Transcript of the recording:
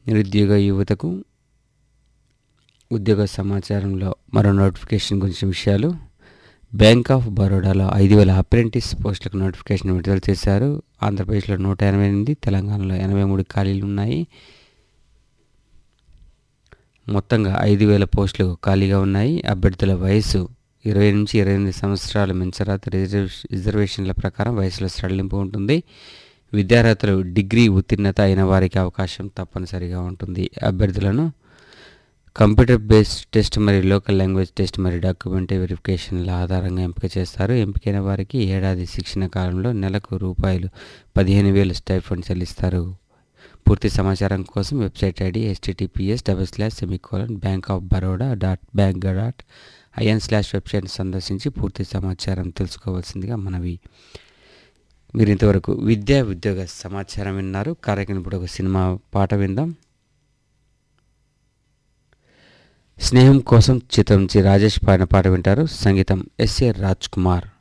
నిరుద్యోగ యువతకు ఉద్యోగ సమాచారంలో మరో నోటిఫికేషన్ గురించిన విషయాలు బ్యాంక్ ఆఫ్ బరోడాలో ఐదు వేల అప్రెంటిస్ పోస్టులకు నోటిఫికేషన్ విడుదల చేశారు ఆంధ్రప్రదేశ్లో నూట ఎనభై ఎనిమిది తెలంగాణలో ఎనభై మూడు ఖాళీలు ఉన్నాయి మొత్తంగా ఐదు వేల పోస్టులు ఖాళీగా ఉన్నాయి అభ్యర్థుల వయసు ఇరవై నుంచి ఇరవై ఎనిమిది సంవత్సరాల మించరాత రిజర్వ్ రిజర్వేషన్ల ప్రకారం వయసులో సడలింపు ఉంటుంది విద్యార్హతలు డిగ్రీ ఉత్తీర్ణత అయిన వారికి అవకాశం తప్పనిసరిగా ఉంటుంది అభ్యర్థులను కంప్యూటర్ బేస్డ్ టెస్ట్ మరియు లోకల్ లాంగ్వేజ్ టెస్ట్ మరియు డాక్యుమెంట్ వెరిఫికేషన్ల ఆధారంగా ఎంపిక చేస్తారు ఎంపికైన వారికి ఏడాది శిక్షణ కాలంలో నెలకు రూపాయలు పదిహేను వేలు స్టైఫండ్ చెల్లిస్తారు పూర్తి సమాచారం కోసం website ID HTTPS double slash semicolon bank of Baroda dot bank dot IN slash వెబ్సైట్ని సందర్శించి పూర్తి సమాచారం తెలుసుకోవాల్సిందిగా మనవి మీరు ఇంతవరకు విద్యా ఉద్యోగ సమాచారం విన్నారు కార్యక్రమం ఇప్పుడు ఒక సినిమా పాట విందాం స్నేహం కోసం చిత్రం నుంచి రాజేష్ పాడిన పాట వింటారు సంగీతం ఎస్ఏ రాజ్ కుమార్